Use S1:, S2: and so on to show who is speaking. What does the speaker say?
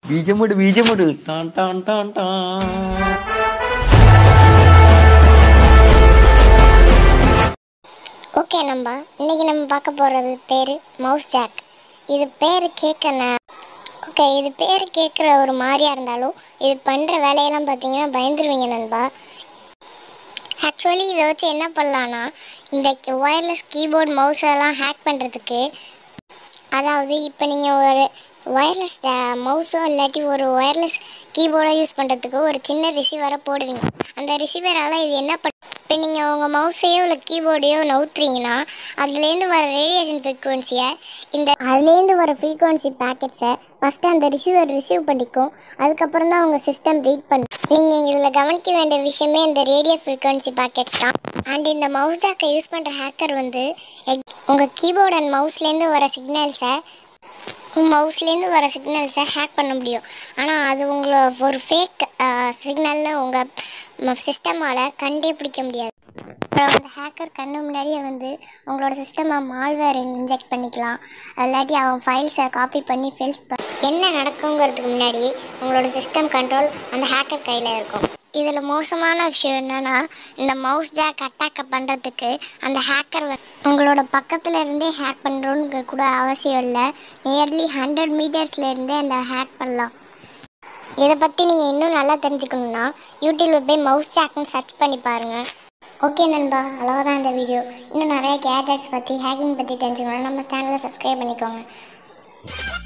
S1: பீஜமுடு பீஜமுடு டான் டான் டான் டான்
S2: ஓகே நம்பா இன்னைக்கு நம்ம பார்க்க போகிறது பேர் மவுஸ் ஜாக் இது பேர் கேட்க நான் ஓகே இது பேர் கேட்குற ஒரு மாதிரியா இருந்தாலும் இது பண்ணுற வேலையெல்லாம் பார்த்தீங்கன்னா பயந்துருவீங்க நண்பா ஆக்சுவலி இதை வச்சு என்ன பண்ணலான்னா இந்த ஒயர்லெஸ் கீபோர்ட் மவுஸ் எல்லாம் ஹேக் பண்ணுறதுக்கு அதாவது இப்போ நீங்கள் ஒரு ஒயர்லெஸ் மவுஸோ இல்லாட்டி ஒரு ஒயர்லெஸ் கீபோர்டோ யூஸ் பண்ணுறதுக்கு ஒரு சின்ன ரிசீவரை போடுவீங்க அந்த ரிசீவரால் இது என்ன பண்ண இப்போ நீங்கள் உங்கள் மவுஸையோ இல்லை கீபோர்டையோ நவுத்துறீங்கன்னா அதுலேருந்து வர ரேடியேஷன் ஃப்ரீக்குவன்சியை இந்த அதுலேருந்து வர ஃப்ரீக்குவன்சி பேக்கெட்ஸை ஃபஸ்ட்டு அந்த ரிசீவர் ரிசீவ் பண்ணிக்கும் அதுக்கப்புறம் தான் உங்கள் சிஸ்டம் ரீட் பண்ணும் நீங்கள் இதில் கவனிக்க வேண்டிய விஷயமே இந்த ரேடியோ ஃப்ரீக்குவன்சி பேக்கெட்ஸ் தான் அண்ட் இந்த மவுஸ் ஜாக்கை யூஸ் பண்ணுற ஹேக்கர் வந்து உங்கள் கீபோர்ட் அண்ட் மவுஸ்லேருந்து வர சிக்னல்ஸை மவுஸ்லேருந்து வர சிக்னல்ஸை ஹேக் பண்ண முடியும் ஆனால் அது உங்களை ஒரு ஃபேக் சிக்னலில் உங்கள் சிஸ்டமால் கண்டுபிடிக்க முடியாது அப்புறம் அந்த ஹேக்கர் கண்ணு முன்னாடியே வந்து உங்களோட சிஸ்டமை மால்வேர் இன்ஜெக்ட் பண்ணிக்கலாம் இல்லாட்டி அவன் ஃபைல்ஸை காப்பி பண்ணி ஃபில்ஸ் என்ன நடக்குங்கிறதுக்கு முன்னாடி உங்களோட சிஸ்டம் கண்ட்ரோல் அந்த ஹேக்கர் கையில் இருக்கும் இதில் மோசமான விஷயம் என்னென்னா இந்த மவுஸ் ஜாக் அட்டாக்கை பண்ணுறதுக்கு அந்த ஹேக்கர் உங்களோட பக்கத்தில் இருந்தே ஹேக் பண்ணுறோன்னு கூட அவசியம் இல்லை நியர்லி ஹண்ட்ரட் மீட்டர்ஸில் இருந்தே அந்த ஹேக் பண்ணலாம் இதை பற்றி நீங்கள் இன்னும் நல்லா தெரிஞ்சுக்கணுன்னா யூடியூப்பில் போய் மவுஸ் ஜாக்னு சர்ச் பண்ணி பாருங்கள் ஓகே நண்பா அவ்வளோதான் இந்த வீடியோ இன்னும் நிறைய கேஜெட்ஸ் பற்றி ஹேக்கிங் பற்றி தெரிஞ்சுக்கணும்னா நம்ம சேனலை சப்ஸ்கிரைப் பண்ணிக்கோங்க